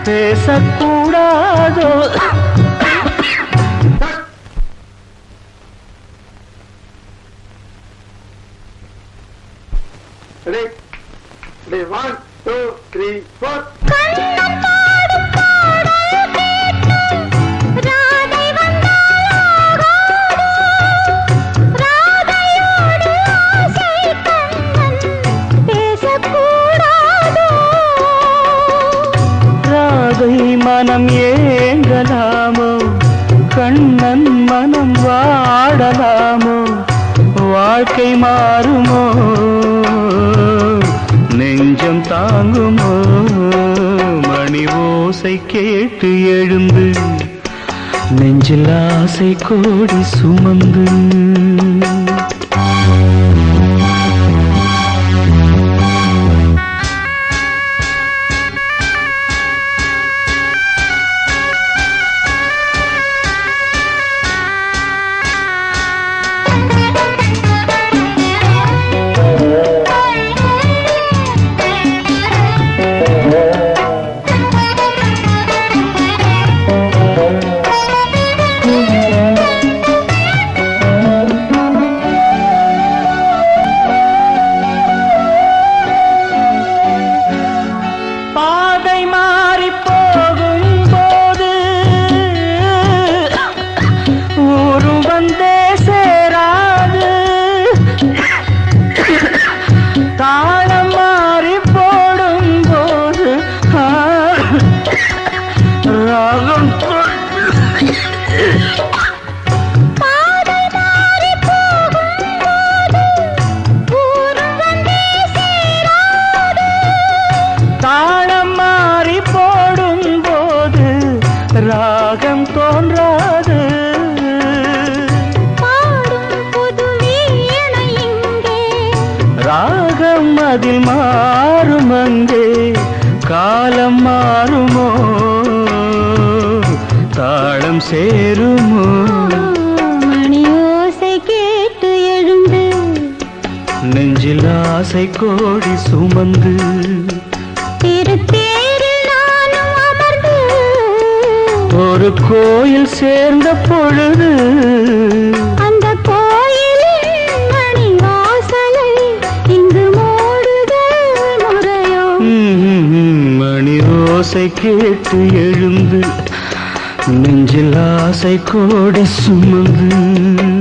பேசக்கூடாதோ Ready? Ready, one, two, three, four. Radhai மனம் ஏங்கலாமோ கண்ணன் மனம் வாடலாமோ வாழ்க்கை மாறுமோ நெஞ்சம் தாங்குமோ மணி ஓசை கேட்டு எழுந்து நெஞ்சில் ஆசை கோடி சுமந்து பாதை மாறி போகும் போது ஊரும் வந்தே சேராது தாளம் மாறி போடும் போது ஆ, ராகம் தாளம் மாறி போடும் போது ராகம் தோன்றாது ராகம் அதில் மாறும் அங்கே காலம் மாறுமோ தாளம் சேருமோ கேட்டு எழுந்து நெஞ்சில் ஆசை கோடி சுமந்து திருத்தேரில் நானும் அமர்ந்து ஒரு கோயில் சேர்ந்த பொழுது அந்த கோயிலின் மணி வாசலை இங்கு மூடுதல் முறையோ ம்ம், மணி ஓசை கேட்டு எழுந்து நெஞ்சில் ஆசை கோடி சுமந்து